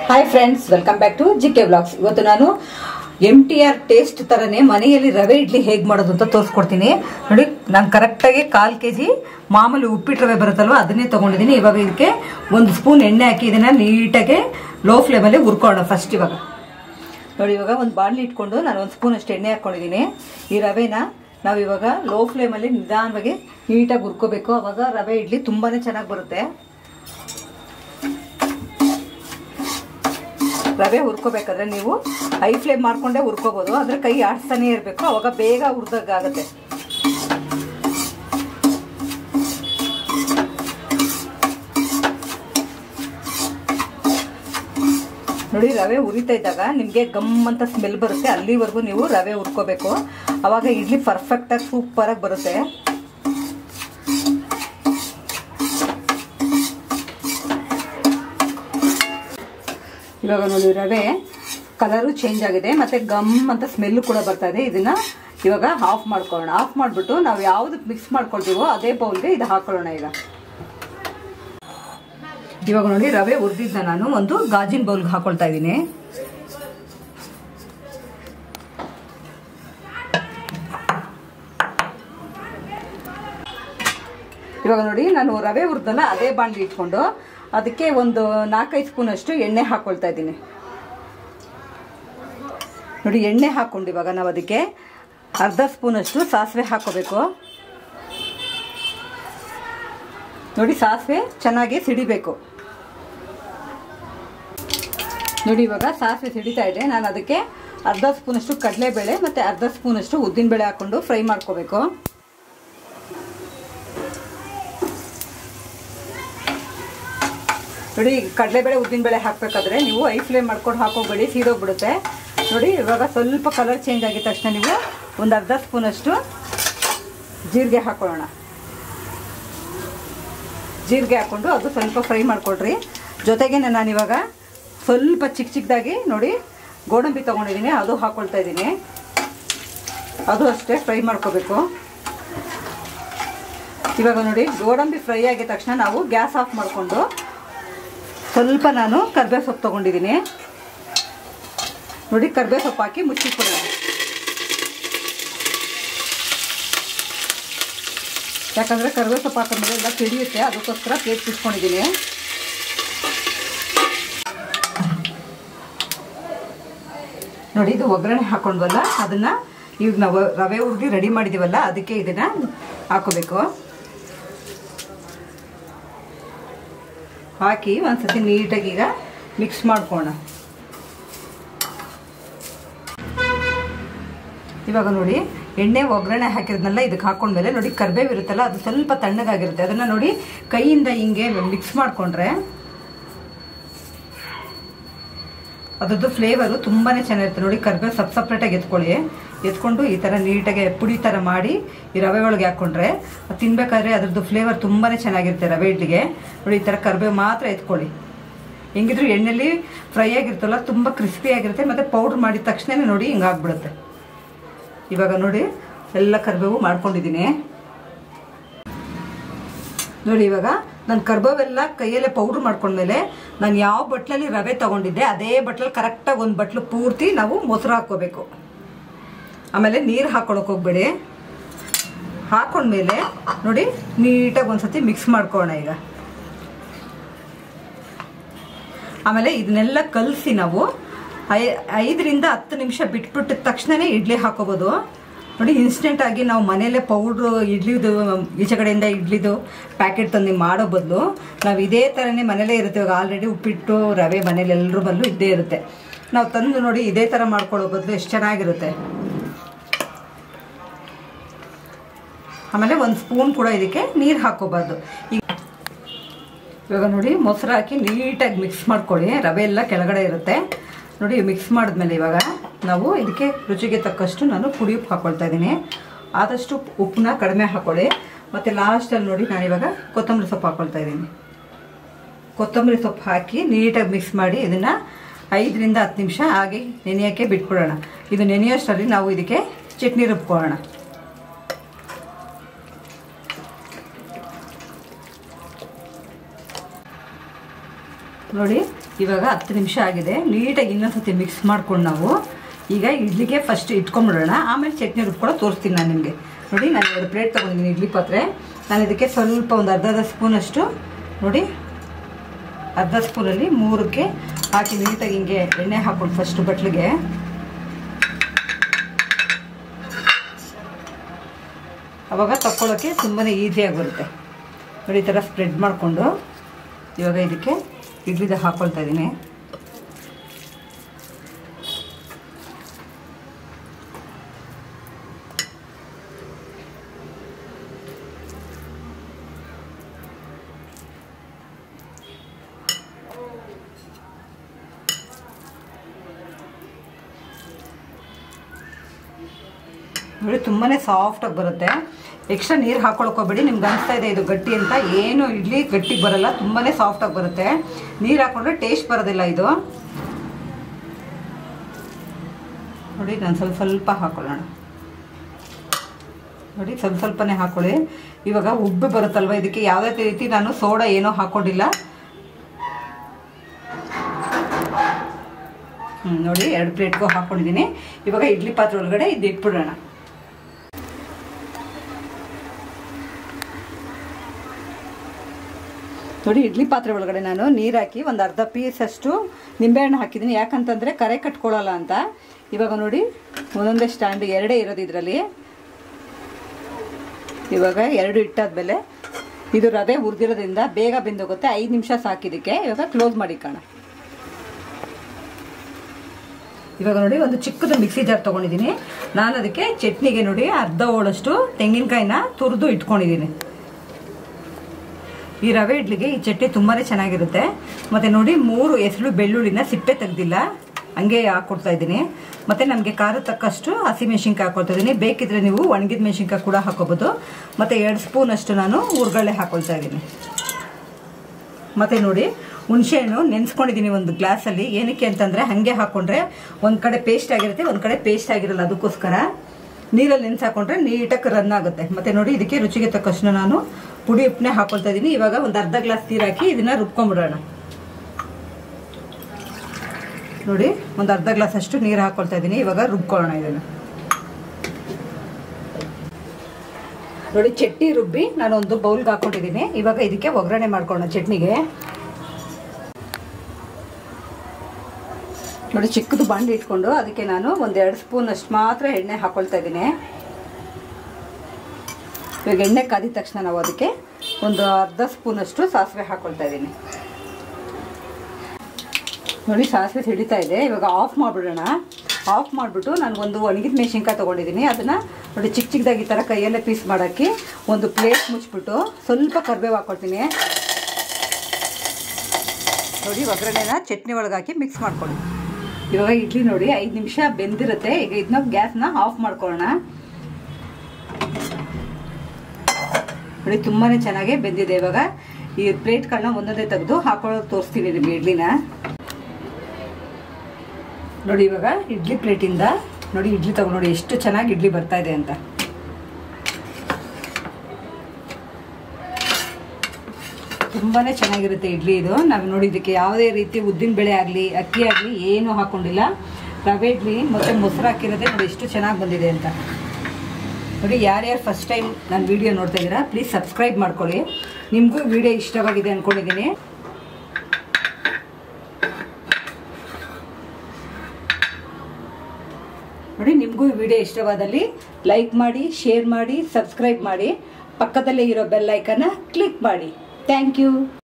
hi friends welcome back to G K blogs ಇವತ್ತು ನಾನು M T R taste ತರನೇ ಮನೆಯಲ್ಲಿ ರವೆ ಇಡ್ಲಿ ಹೇಗೆ ಮಾಡೋದು ಅಂತ ತೋರಿಸ್ಕೊಡ್ತೀನಿ ನೋಡಿ ನಾನು ಕರೆಕ್ಟಾಗಿ ಕಾಲು ಕೆ ಜಿ ಮಾಮೂಲಿ ಉಪ್ಪಿಟ್ಟು ರವೆ ಬರುತ್ತಲ್ವ ಅದನ್ನೇ ತೊಗೊಂಡಿದ್ದೀನಿ ಇವಾಗ ಇದಕ್ಕೆ ಒಂದು ಸ್ಪೂನ್ ಎಣ್ಣೆ ಹಾಕಿ ಇದನ್ನ ನೀಟಾಗಿ ಲೋ ಫ್ಲೇಮಲ್ಲಿ ಹುರ್ಕೊಳ್ಳೋಣ ಫಸ್ಟ್ ಇವಾಗ ನೋಡಿ ಇವಾಗ ಒಂದು ಬಾಣಲಿ ಇಟ್ಕೊಂಡು ನಾನು ಒಂದು ಸ್ಪೂನ್ ಅಷ್ಟು ಎಣ್ಣೆ ಹಾಕ್ಕೊಂಡಿದ್ದೀನಿ ಈ ರವೆನ ನಾವು ಇವಾಗ ಲೋ ಫ್ಲೇಮಲ್ಲಿ ನಿಧಾನವಾಗಿ ನೀಟಾಗಿ ಹುರ್ಕೋಬೇಕು ಅವಾಗ ರವೆ ಇಡ್ಲಿ ತುಂಬಾನೇ ಚೆನ್ನಾಗಿ ಬರುತ್ತೆ ರವೆ ಹುರ್ಕೋಬೇಕಾದ್ರೆ ನೀವು ಹೈ ಫ್ಲೇಮ್ ಮಾಡ್ಕೊಂಡೇ ಹುರ್ಕೋಬಹುದು ಆದ್ರೆ ಕೈ ಆಡ್ಸ್ತಾನೆ ಇರಬೇಕು ಅವಾಗ ಬೇಗ ಹುರಿದಾಗುತ್ತೆ ನೋಡಿ ರವೆ ಉರಿತಾ ಇದ್ದಾಗ ನಿಮಗೆ ಗಮ್ ಅಂತ ಸ್ಮೆಲ್ ಬರುತ್ತೆ ಅಲ್ಲಿವರೆಗೂ ನೀವು ರವೆ ಹುರ್ಕೋಬೇಕು ಅವಾಗ ಇಡ್ಲಿ ಪರ್ಫೆಕ್ಟಾಗಿ ಸೂಪರಾಗಿ ಬರುತ್ತೆ ಇವಾಗ ನೋಡಿ ರವೆ ಕಲರು ಚೇಂಜ್ ಆಗಿದೆ ಮತ್ತೆ ಗಮ್ ಅಂತ ಸ್ಮೆಲ್ ಕೂಡ ಬರ್ತಾ ಇದೆ ಇದನ್ನ ಇವಾಗ ಆಫ್ ಮಾಡ್ಕೊಳ್ಳೋಣ ಆಫ್ ಮಾಡಿಬಿಟ್ಟು ನಾವು ಯಾವ್ದು ಮಿಕ್ಸ್ ಮಾಡ್ಕೊಳ್ತೀವೋ ಅದೇ ಬೌಲ್ಗೆ ಇದು ಹಾಕೊಳ್ಳೋಣ ಈಗ ಇವಾಗ ನೋಡಿ ರವೆ ಹುರಿದಿದ್ದ ನಾನು ಒಂದು ಗಾಜಿನ ಬೌಲ್ಗೆ ಹಾಕೊಳ್ತಾ ಇದ್ದೀನಿ ಇವಾಗ ನೋಡಿ ನಾನು ರವೆ ಹುರಿದಲ್ಲ ಅದೇ ಬಾಂಡ್ಲಿ ಇಟ್ಕೊಂಡು ಅದಕ್ಕೆ ಒಂದು ನಾಲ್ಕೈದು ಸ್ಪೂನ್ ಅಷ್ಟು ಎಣ್ಣೆ ಹಾಕೊಳ್ತಾ ಇದ್ದೀನಿ ನೋಡಿ ಎಣ್ಣೆ ಹಾಕ್ಕೊಂಡು ಇವಾಗ ನಾವು ಅದಕ್ಕೆ ಅರ್ಧ ಸ್ಪೂನ್ ಅಷ್ಟು ಸಾಸಿವೆ ಹಾಕೋಬೇಕು ನೋಡಿ ಸಾಸಿವೆ ಚೆನ್ನಾಗಿ ಸಿಡಿಬೇಕು ನೋಡಿ ಇವಾಗ ಸಾಸಿವೆ ಸಿಡಿತಾ ಇದೆ ನಾನು ಅದಕ್ಕೆ ಅರ್ಧ ಸ್ಪೂನ್ ಅಷ್ಟು ಕಡಲೆಬೇಳೆ ಮತ್ತೆ ಅರ್ಧ ಸ್ಪೂನ್ ಅಷ್ಟು ಉದ್ದಿನಬೇಳೆ ಹಾಕೊಂಡು ಫ್ರೈ ಮಾಡ್ಕೋಬೇಕು ನೋಡಿ ಕಡಲೆಬೇಳೆ ಉದ್ದಿನಬೇಳೆ ಹಾಕಬೇಕಾದ್ರೆ ನೀವು ಐ ಫ್ಲೇಮ್ ಮಾಡ್ಕೊಂಡು ಹಾಕೋಬೇಡಿ ಸೀದೋಗ್ಬಿಡುತ್ತೆ ನೋಡಿ ಇವಾಗ ಸ್ವಲ್ಪ ಕಲರ್ ಚೇಂಜ್ ಆಗಿದ ತಕ್ಷಣ ನೀವು ಒಂದು ಅರ್ಧ ಸ್ಪೂನಷ್ಟು ಜೀರಿಗೆ ಹಾಕೊಳ್ಳೋಣ ಜೀರಿಗೆ ಹಾಕ್ಕೊಂಡು ಅದು ಸ್ವಲ್ಪ ಫ್ರೈ ಮಾಡ್ಕೊಳ್ರಿ ಜೊತೆಗೆ ನಾನು ಇವಾಗ ಸ್ವಲ್ಪ ಚಿಕ್ಕ ಚಿಕ್ಕದಾಗಿ ನೋಡಿ ಗೋಡಂಬಿ ತೊಗೊಂಡಿದ್ದೀನಿ ಅದು ಹಾಕ್ಕೊಳ್ತಾ ಇದ್ದೀನಿ ಅದು ಅಷ್ಟೇ ಫ್ರೈ ಮಾಡ್ಕೋಬೇಕು ಇವಾಗ ನೋಡಿ ಗೋಡಂಬಿ ಫ್ರೈ ಆಗಿದ ತಕ್ಷಣ ನಾವು ಗ್ಯಾಸ್ ಆಫ್ ಮಾಡಿಕೊಂಡು ಸ್ವಲ್ಪ ನಾನು ಕರ್ಬೇ ಸೊಪ್ಪು ತೊಗೊಂಡಿದ್ದೀನಿ ನೋಡಿ ಕರ್ಬೇ ಸೊಪ್ಪು ಹಾಕಿ ಮುಚ್ಚಿಟ್ಕೊಳ್ಳೋಣ ಯಾಕಂದರೆ ಕರ್ಬೇ ಸೊಪ್ಪು ಹಾಕಿದ್ಮೇಲೆ ಎಲ್ಲ ಸಿಡಿಯುತ್ತೆ ಅದಕ್ಕೋಸ್ಕರ ಪ್ಲೇಟ್ ಬಿಟ್ಕೊಂಡಿದ್ದೀನಿ ನೋಡಿ ಇದು ಒಗ್ಗರಣೆ ಹಾಕೊಂಡ್ವಲ್ಲ ಅದನ್ನು ಈಗ ನಾವು ರವೆ ಹುರಿದು ರೆಡಿ ಮಾಡಿದ್ದೀವಲ್ಲ ಅದಕ್ಕೆ ಇದನ್ನು ಹಾಕೋಬೇಕು ಹಾಕಿ ಒಂದ್ಸತಿ ನೀಟಾಗಿ ಈಗ ಮಿಕ್ಸ್ ಮಾಡ್ಕೋಣ ಇವಾಗ ನೋಡಿ ಎಣ್ಣೆ ಒಗ್ಗರಣೆ ಹಾಕಿದ್ನಲ್ಲ ಇದಕ್ಕೆ ಹಾಕೊಂಡ್ಮೇಲೆ ನೋಡಿ ಕರ್ಬೇವು ಇರುತ್ತಲ್ಲ ಅದು ಸ್ವಲ್ಪ ತಣ್ಣಗಾಗಿರುತ್ತೆ ಅದನ್ನ ನೋಡಿ ಕೈಯಿಂದ ಹಿಂಗೆ ಮಿಕ್ಸ್ ಮಾಡ್ಕೊಂಡ್ರೆ ಅದ್ರದ್ದು ಫ್ಲೇವರು ತುಂಬಾನೇ ಚೆನ್ನಾಗಿರುತ್ತೆ ನೋಡಿ ಕರ್ಬೇವು ಸಪ್ ಸಪ್ರೇಟಾಗಿ ಎತ್ಕೊಳ್ಳಿ ಎತ್ಕೊಂಡು ಈ ಥರ ನೀಟಾಗಿ ಪುಡಿ ಥರ ಮಾಡಿ ಈ ರವೆ ಒಳಗೆ ಹಾಕ್ಕೊಂಡ್ರೆ ಅದು ತಿನ್ಬೇಕಾದ್ರೆ ಅದ್ರದ್ದು ಫ್ಲೇವರ್ ತುಂಬಾನೇ ಚೆನ್ನಾಗಿರುತ್ತೆ ರವೆ ಇಡ್ಲಿಗೆ ನೋಡಿ ಈ ಥರ ಕರ್ಬೇವು ಮಾತ್ರ ಎತ್ಕೊಳ್ಳಿ ಹೆಂಗಿದ್ರು ಎಣ್ಣೆಲಿ ಫ್ರೈ ಆಗಿರ್ತಲ್ಲ ತುಂಬ ಕ್ರಿಸ್ಪಿ ಆಗಿರುತ್ತೆ ಮತ್ತು ಪೌಡ್ರ್ ಮಾಡಿದ ತಕ್ಷಣ ನೋಡಿ ಹಿಂಗಾಗ್ಬಿಡುತ್ತೆ ಇವಾಗ ನೋಡಿ ಎಲ್ಲ ಕರ್ಬೇವು ಮಾಡ್ಕೊಂಡಿದ್ದೀನಿ ನೋಡಿ ಇವಾಗ ನಾನು ಕರ್ಬೇವೆಲ್ಲ ಕೈಯಲ್ಲೇ ಪೌಡ್ರ್ ಮಾಡ್ಕೊಂಡ್ಮೇಲೆ ನಾನು ಯಾವ ಬಟ್ಲಲ್ಲಿ ರವೆ ತಗೊಂಡಿದ್ದೆ ಅದೇ ಬಟ್ಲಲ್ಲಿ ಕರೆಕ್ಟಾಗಿ ಒಂದು ಬಟ್ಲು ಪೂರ್ತಿ ನಾವು ಮೊಸರು ಹಾಕ್ಕೋಬೇಕು ಆಮೇಲೆ ನೀರು ಹಾಕೊಳಕ್ಕೆ ಹೋಗ್ಬೇಡಿ ಹಾಕೊಂಡ್ಮೇಲೆ ನೋಡಿ ನೀಟಾಗಿ ಒಂದ್ಸತಿ ಮಿಕ್ಸ್ ಮಾಡ್ಕೋಣ ಈಗ ಆಮೇಲೆ ಇದನ್ನೆಲ್ಲ ಕಲಸಿ ನಾವು ಐ ಐದರಿಂದ ಹತ್ತು ನಿಮಿಷ ಬಿಟ್ಬಿಟ್ಟಿದ ತಕ್ಷಣನೇ ಇಡ್ಲಿ ಹಾಕೋಬೋದು ನೋಡಿ ಇನ್ಸ್ಟೆಂಟ್ ಆಗಿ ನಾವು ಮನೆಯಲ್ಲೇ ಪೌಡ್ರು ಇಡ್ಲಿದು ಈಚೆ ಕಡೆಯಿಂದ ಇಡ್ಲಿದು ಪ್ಯಾಕೆಟ್ ತಂದು ಮಾಡೋ ಬದಲು ನಾವು ಇದೇ ಥರನೇ ಮನೇಲೇ ಇರುತ್ತೆ ಇವಾಗ ಆಲ್ರೆಡಿ ಉಪ್ಪಿಟ್ಟು ರವೆ ಮನೇಲಿ ಎಲ್ಲರೂ ಬದಲು ಇದ್ದೇ ಇರುತ್ತೆ ನಾವು ತಂದು ನೋಡಿ ಇದೇ ಥರ ಮಾಡ್ಕೊಳ್ಳೋ ಬದಲು ಎಷ್ಟು ಚೆನ್ನಾಗಿರುತ್ತೆ ಆಮೇಲೆ ಒಂದು ಸ್ಪೂನ್ ಕೂಡ ಇದಕ್ಕೆ ನೀರು ಹಾಕೋಬಾರ್ದು ಈಗ ಇವಾಗ ನೋಡಿ ಮೊಸರು ಹಾಕಿ ನೀಟಾಗಿ ಮಿಕ್ಸ್ ಮಾಡ್ಕೊಳ್ಳಿ ರವೆ ಎಲ್ಲ ಕೆಳಗಡೆ ಇರುತ್ತೆ ನೋಡಿ ಮಿಕ್ಸ್ ಮಾಡಿದ್ಮೇಲೆ ಇವಾಗ ನಾವು ಇದಕ್ಕೆ ರುಚಿಗೆ ತಕ್ಕಷ್ಟು ನಾನು ಪುಡಿ ಉಪ್ಪು ಹಾಕ್ಕೊಳ್ತಾ ಇದ್ದೀನಿ ಆದಷ್ಟು ಉಪ್ಪನ್ನ ಕಡಿಮೆ ಹಾಕೊಳ್ಳಿ ಮತ್ತು ಲಾಸ್ಟಲ್ಲಿ ನೋಡಿ ನಾನು ಇವಾಗ ಕೊತ್ತಂಬರಿ ಸೊಪ್ಪು ಹಾಕ್ಕೊಳ್ತಾ ಇದ್ದೀನಿ ಕೊತ್ತಂಬರಿ ಸೊಪ್ಪು ಹಾಕಿ ನೀಟಾಗಿ ಮಿಕ್ಸ್ ಮಾಡಿ ಇದನ್ನು ಐದರಿಂದ ಹತ್ತು ನಿಮಿಷ ಹಾಗೆ ನೆನೆಯೋಕ್ಕೆ ಬಿಟ್ಬಿಡೋಣ ಇದು ನೆನೆಯೋಷ್ಟರಲ್ಲಿ ನಾವು ಇದಕ್ಕೆ ಚಟ್ನಿ ರುಬ್ಕೊಳ್ಳೋಣ ನೋಡಿ ಇವಾಗ ಹತ್ತು ನಿಮಿಷ ಆಗಿದೆ ನೀಟಾಗಿ ಇನ್ನೊಂದ್ಸತಿ ಮಿಕ್ಸ್ ಮಾಡ್ಕೊಂಡು ನಾವು ಈಗ ಇಡ್ಲಿಗೆ ಫಸ್ಟ್ ಇಟ್ಕೊಂಡ್ಬಿಡೋಣ ಆಮೇಲೆ ಚಟ್ನಿ ರುಬ್ಕೊಳ್ಳೋ ತೋರಿಸ್ತೀನಿ ನಾನು ನಿಮಗೆ ನೋಡಿ ನಾನು ಎರಡು ಪ್ಲೇಟ್ ತೊಗೊಂಡಿದ್ದೀನಿ ಇಡ್ಲಿ ಪಾತ್ರೆ ನಾನು ಇದಕ್ಕೆ ಸ್ವಲ್ಪ ಒಂದು ಅರ್ಧ ಅರ್ಧ ಸ್ಪೂನಷ್ಟು ನೋಡಿ ಅರ್ಧ ಸ್ಪೂನಲ್ಲಿ ಮೂರಕ್ಕೆ ಹಾಕಿ ನೀಟಾಗಿ ಹಿಂಗೆ ಎಣ್ಣೆ ಹಾಕೊಂಡು ಫಸ್ಟ್ ಬಟ್ಲಿಗೆ ಅವಾಗ ತಕ್ಕೊಳ್ಳೋಕ್ಕೆ ತುಂಬಾ ಈಸಿಯಾಗಿ ಬರುತ್ತೆ ನೋಡಿ ಈ ಥರ ಸ್ಪ್ರೆಡ್ ಮಾಡಿಕೊಂಡು ಇವಾಗ ಇದಕ್ಕೆ ಇಡ್ಲಿದ ಹಾಕ್ಕೊಳ್ತಾ ಇದ್ದೀನಿ ನೋಡಿ ತುಂಬಾ ಸಾಫ್ಟಾಗಿ ಬರುತ್ತೆ ಎಕ್ಸ್ಟ್ರಾ ನೀರು ಹಾಕೊಳಕ್ ಹೋಗ್ಬೇಡಿ ನಿಮ್ಗೆ ಅನಿಸ್ತಾ ಇದೆ ಇದು ಗಟ್ಟಿ ಅಂತ ಏನು ಇಡ್ಲಿ ಗಟ್ಟಿಗೆ ಬರಲ್ಲ ತುಂಬಾ ಸಾಫ್ಟಾಗಿ ಬರುತ್ತೆ ನೀರು ಹಾಕೊಂಡ್ರೆ ಟೇಸ್ಟ್ ಬರೋದಿಲ್ಲ ಇದು ನೋಡಿ ನಾನು ಸ್ವಲ್ಪ ಸ್ವಲ್ಪ ಹಾಕೊಳ್ಳೋಣ ನೋಡಿ ಸ್ವಲ್ಪ ಸ್ವಲ್ಪನೇ ಹಾಕೊಳ್ಳಿ ಇವಾಗ ಉಬ್ಬಿ ಬರುತ್ತಲ್ವ ಇದಕ್ಕೆ ಯಾವುದೇ ರೀತಿ ನಾನು ಸೋಡಾ ಏನೋ ಹಾಕೊಂಡಿಲ್ಲ ಹ್ಞೂ ನೋಡಿ ಎರಡು ಪ್ಲೇಟ್ಗೂ ಹಾಕೊಂಡಿದ್ದೀನಿ ಇವಾಗ ಇಡ್ಲಿ ಪಾತ್ರೆ ಒಳಗಡೆ ಇದು ಇಟ್ಬಿಡೋಣ ನೋಡಿ ಇಡ್ಲಿ ಪಾತ್ರೆ ಒಳಗಡೆ ನಾನು ನೀರು ಹಾಕಿ ಒಂದು ಅರ್ಧ ಪೀಸಷ್ಟು ನಿಂಬೆಹಣ್ಣು ಹಾಕಿದ್ದೀನಿ ಯಾಕಂತಂದರೆ ಕರೆ ಕಟ್ಕೊಳ್ಳಲ್ಲ ಅಂತ ಇವಾಗ ನೋಡಿ ಒಂದೊಂದೇ ಸ್ಟ್ಯಾಂಡ್ ಎರಡೇ ಇರೋದು ಇದರಲ್ಲಿ ಇವಾಗ ಎರಡು ಇಟ್ಟಾದ್ಮೇಲೆ ಇದು ರವೆ ಹುರಿದಿರೋದ್ರಿಂದ ಬೇಗ ಬೆಂದೋಗುತ್ತೆ ಐದು ನಿಮಿಷ ಸಾಕಿದಕ್ಕೆ ಇವಾಗ ಕ್ಲೋಸ್ ಮಾಡಿ ಕಾಣ ಇವಾಗ ನೋಡಿ ಒಂದು ಚಿಕ್ಕದು ಮಿಕ್ಸಿ ಜಾರ್ ತೊಗೊಂಡಿದ್ದೀನಿ ನಾನು ಅದಕ್ಕೆ ಚಟ್ನಿಗೆ ನೋಡಿ ಅರ್ಧ ಹೋಳಷ್ಟು ತೆಂಗಿನಕಾಯಿನ ತುರಿದು ಇಟ್ಕೊಂಡಿದ್ದೀನಿ ಈ ರವೆ ಇಡ್ಲಿಗೆ ಈ ಚಟ್ನಿ ತುಂಬಾ ಚೆನ್ನಾಗಿರುತ್ತೆ ಮತ್ತು ನೋಡಿ ಮೂರು ಹೆಸರು ಬೆಳ್ಳುಳ್ಳಿನ ಸಿಪ್ಪೆ ತೆಗ್ದಿಲ್ಲ ಹಂಗೆ ಹಾಕ್ಕೊಡ್ತಾ ಇದ್ದೀನಿ ಮತ್ತು ನಮಗೆ ಖಾರ ತಕ್ಕಷ್ಟು ಹಸಿ ಮೆಣಸಿನ್ಕಾಯಿ ಹಾಕೊಳ್ತಾ ಇದ್ದೀನಿ ಬೇಕಿದ್ರೆ ನೀವು ಒಣಗಿದ ಮೆಣಸಿನ್ಕಾಯಿ ಕೂಡ ಹಾಕೋಬೋದು ಮತ್ತು ಎರಡು ಸ್ಪೂನ್ ಅಷ್ಟು ನಾನು ಉರ್ಗಳ್ಳೆ ಹಾಕೊಳ್ತಾ ಇದ್ದೀನಿ ಮತ್ತು ನೋಡಿ ಹುಣಸೆಹಣ್ಣು ನೆನೆಸ್ಕೊಂಡಿದ್ದೀನಿ ಒಂದು ಗ್ಲಾಸಲ್ಲಿ ಏನಕ್ಕೆ ಅಂತಂದರೆ ಹಾಗೆ ಹಾಕ್ಕೊಂಡ್ರೆ ಒಂದು ಕಡೆ ಪೇಸ್ಟ್ ಆಗಿರುತ್ತೆ ಒಂದು ಕಡೆ ಪೇಸ್ಟ್ ಆಗಿರಲ್ಲ ಅದಕ್ಕೋಸ್ಕರ ನೀರಲ್ಲಿ ನೆನೆಸಿ ಹಾಕೊಂಡ್ರೆ ನೀಟಾಗಿ ರನ್ ಆಗುತ್ತೆ ಮತ್ತು ನೋಡಿ ಇದಕ್ಕೆ ರುಚಿಗೆ ತಕ್ಕಷ್ಟು ನಾನು ಪುಡಿ ಉಪ್ಪನ್ನೇ ಹಾಕೊಳ್ತಾ ಇದ್ದೀನಿ ಇವಾಗ ಒಂದು ಅರ್ಧ ಗ್ಲಾಸ್ ನೀರು ಹಾಕಿ ಇದನ್ನ ರುಬ್ಕೊಂಡ್ಬಿಡೋಣ ನೋಡಿ ಒಂದು ಅರ್ಧ ಗ್ಲಾಸ್ ಅಷ್ಟು ನೀರು ಹಾಕೊಳ್ತಾ ಇದ್ದೀನಿ ಇವಾಗ ರುಬ್ಕೊಳ್ಳೋಣ ಇದನ್ನು ನೋಡಿ ಚಟ್ನಿ ರುಬ್ಬಿ ನಾನು ಒಂದು ಬೌಲ್ಗೆ ಹಾಕೊಂಡಿದ್ದೀನಿ ಇವಾಗ ಇದಕ್ಕೆ ಒಗ್ಗರಣೆ ಮಾಡ್ಕೊಳ್ಳೋಣ ಚಟ್ನಿಗೆ ನೋಡಿ ಚಿಕ್ಕದು ಬಾಂಡೆ ಇಟ್ಕೊಂಡು ಅದಕ್ಕೆ ನಾನು ಒಂದು ಎರಡು ಸ್ಪೂನ್ ಅಷ್ಟು ಮಾತ್ರ ಎಣ್ಣೆ ಹಾಕೊಳ್ತಾ ಇದ್ದೀನಿ ಇವಾಗ ಎಣ್ಣೆ ಕಾದಿದ ತಕ್ಷಣ ನಾವು ಅದಕ್ಕೆ ಒಂದು ಅರ್ಧ ಸ್ಪೂನಷ್ಟು ಸಾಸಿವೆ ಹಾಕೊಳ್ತಾ ಇದ್ದೀನಿ ನೋಡಿ ಸಾಸಿವೆ ಸಿಡಿತಾ ಇದೆ ಇವಾಗ ಆಫ್ ಮಾಡಿಬಿಡೋಣ ಆಫ್ ಮಾಡಿಬಿಟ್ಟು ನಾನು ಒಂದು ಒಣಗಿದ ಮೆಣಸಿನ್ಕಾಯಿ ತೊಗೊಂಡಿದ್ದೀನಿ ಅದನ್ನು ನೋಡಿ ಚಿಕ್ಕ ಚಿಕ್ಕದಾಗಿ ಈ ಥರ ಕೈಯಲ್ಲೇ ಪೀಸ್ ಮಾಡೋಕ್ಕೆ ಒಂದು ಪ್ಲೇಟ್ ಮುಚ್ಚಿಬಿಟ್ಟು ಸ್ವಲ್ಪ ಕರಿಬೇವು ಹಾಕ್ಕೊಳ್ತೀನಿ ನೋಡಿ ಒಗ್ಗರಣೆನ ಚಟ್ನಿ ಒಳಗೆ ಹಾಕಿ ಮಿಕ್ಸ್ ಮಾಡ್ಕೊಳ್ಳಿ ಇವಾಗ ಇಡ್ಲಿ ನೋಡಿ ಐದು ನಿಮಿಷ ಬೆಂದಿರುತ್ತೆ ಈಗ ಇದನ್ನ ಗ್ಯಾಸ್ನ ಆಫ್ ಮಾಡ್ಕೊಳ್ಳೋಣ ನೋಡಿ ತುಂಬಾ ಚೆನ್ನಾಗಿ ಬೆಂದಿದೆ ಇವಾಗ ಈ ಪ್ಲೇಟ್ಗಳನ್ನ ಒಂದೊಂದೇ ತೆಗೆದು ಹಾಕೊಳ್ಳೋದು ತೋರಿಸ್ತೀನಿ ನಿಮಗೆ ಇಡ್ಲಿನ ನೋಡಿ ಇವಾಗ ಇಡ್ಲಿ ಪ್ಲೇಟಿಂದ ನೋಡಿ ಇಡ್ಲಿ ತಗೊಂಡು ನೋಡಿ ಎಷ್ಟು ಚೆನ್ನಾಗಿ ಇಡ್ಲಿ ಬರ್ತಾ ಇದೆ ಅಂತ ತುಂಬಾ ಚೆನ್ನಾಗಿರುತ್ತೆ ಇಡ್ಲಿ ಇದು ನಾವು ನೋಡಿ ಇದಕ್ಕೆ ಯಾವುದೇ ರೀತಿ ಉದ್ದಿನ ಬೇಳೆ ಆಗಲಿ ಅಕ್ಕಿ ಆಗಲಿ ಏನೂ ಹಾಕೊಂಡಿಲ್ಲ ರವೆ ಇಡ್ಲಿ ಮತ್ತು ಮೊಸರು ಹಾಕಿರೋದೇ ನೋಡಿ ಎಷ್ಟು ಚೆನ್ನಾಗಿ ಬಂದಿದೆ ಅಂತ ನೋಡಿ ಯಾರ್ಯಾರು ಫಸ್ಟ್ ಟೈಮ್ ನಾನು ವಿಡಿಯೋ ನೋಡ್ತಾ ಇದ್ದೀರಾ ಪ್ಲೀಸ್ ಸಬ್ಸ್ಕ್ರೈಬ್ ಮಾಡ್ಕೊಳ್ಳಿ ನಿಮಗೂ ವಿಡಿಯೋ ಇಷ್ಟವಾಗಿದೆ ಅಂದ್ಕೊಂಡಿದ್ದೀನಿ ನೋಡಿ ನಿಮಗೂ ಈ ವಿಡಿಯೋ ಇಷ್ಟವಾದಲ್ಲಿ ಲೈಕ್ ಮಾಡಿ ಶೇರ್ ಮಾಡಿ ಸಬ್ಸ್ಕ್ರೈಬ್ ಮಾಡಿ ಪಕ್ಕದಲ್ಲೇ ಇರೋ ಬೆಲ್ ಐಕನ್ನ ಕ್ಲಿಕ್ ಮಾಡಿ ಥ್ಯಾಂಕ್ ಯು